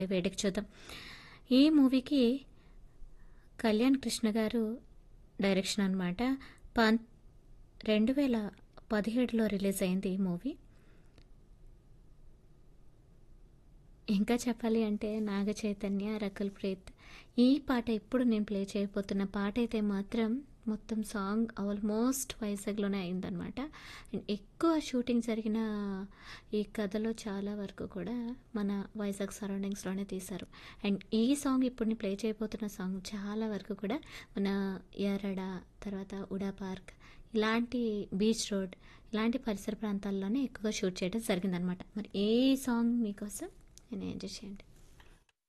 వేడికి చూద్దాం ఈ మూవీకి కళ్యాణ్ కృష్ణ గారు డైరెక్షన్ అనమాట పన్ రెండు వేల పదిహేడులో రిలీజ్ అయింది ఈ మూవీ ఇంకా చెప్పాలి అంటే నాగ చైతన్య రకుల్ ప్రీత్ ఈ పాట ఇప్పుడు నేను ప్లే చేయబోతున్న పాట అయితే మాత్రం మొత్తం సాంగ్ ఆల్మోస్ట్ వైజాగ్లోనే అయిందనమాట అండ్ ఎక్కువ షూటింగ్ జరిగిన ఈ కథలో చాలా వరకు కూడా మన వైజాగ్ సరౌండింగ్స్లోనే తీశారు అండ్ ఈ సాంగ్ ఇప్పుడు నేను ప్లే చేయబోతున్న సాంగ్ చాలా వరకు కూడా మన ఎరడ తర్వాత ఉడా పార్క్ ఇలాంటి బీచ్ రోడ్ ఇలాంటి పరిసర ప్రాంతాల్లోనే ఎక్కువగా షూట్ చేయడం జరిగిందనమాట మరి ఏ సాంగ్ మీకోసం నేను ఎంజాయ్ చేయండి